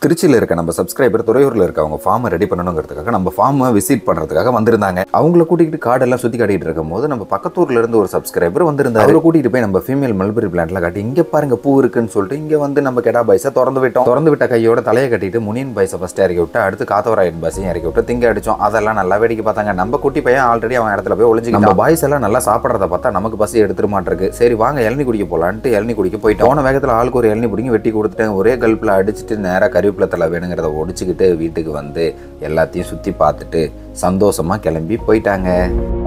திருச்சியில் இருக்க நம்ம சப்ஸ்கிரைபர் துறையூரில் இருக்க அவங்க ஃபார்மை ரெடி பண்ணணுங்கிறதுக்காக நம்ம ஃபார்மை விசிட் பண்ணுறதுக்காக வந்திருந்தாங்க அவங்கள கூட்டிகிட்டு காடெல்லாம் சுற்றி காட்டிட்டு இருக்கும் போது நம்ம பக்கத்தூர்ல இருந்து ஒரு சப்ஸ்கிரைபர் வந்திருந்தாரு அவரை கூட்டிகிட்டு போய் நம்ம ஃபீமேல் மல்பரி பிளான்ட்ல காட்டி இங்கே பாருங்க பூ இருக்குன்னு சொல்லிட்டு இங்கே வந்து நம்ம கெடா பாய்ஸை திறந்து விட்டோம் திறந்து விட்ட கையோட தலையை கட்டிட்டு முனியன் பாய்ஸை ஃபஸ்ட்டு இறக்கி விட்டு அடுத்து காத்தவராயன் பாய்ஸையும் இறக்கி விட்டு திங்க அடிச்சோம் அதெல்லாம் நல்லா வேடிக்கை பார்த்தாங்க நம்ம குட்டி பையன் ஆல்ரெடி அவன் இடத்துல போய் ஒளிஞ்சு நம்ம பாய்ஸ் எல்லாம் நல்லா சாப்பிட்றத பார்த்தா நமக்கு பசி எடுத்துட மாட்டிருக்கு சரி வாங்க இளநி குடிக்க போலான்ட்டு இளநி குடிக்க போயிட்டோம் போன வேகத்தில் ஆளுக்கு ஒரு இளநி பிடிங்கி வெட்டி கொடுத்துட்டேன் ஒரே கல்ப்பில் அடிச்சுட்டு நேராக கருவேப்பிலை தலை வேணுங்கிறத ஒடிச்சுக்கிட்டு வீட்டுக்கு வந்து எல்லாத்தையும் சுற்றி பார்த்துட்டு சந்தோஷமாக கிளம்பி போயிட்டாங்க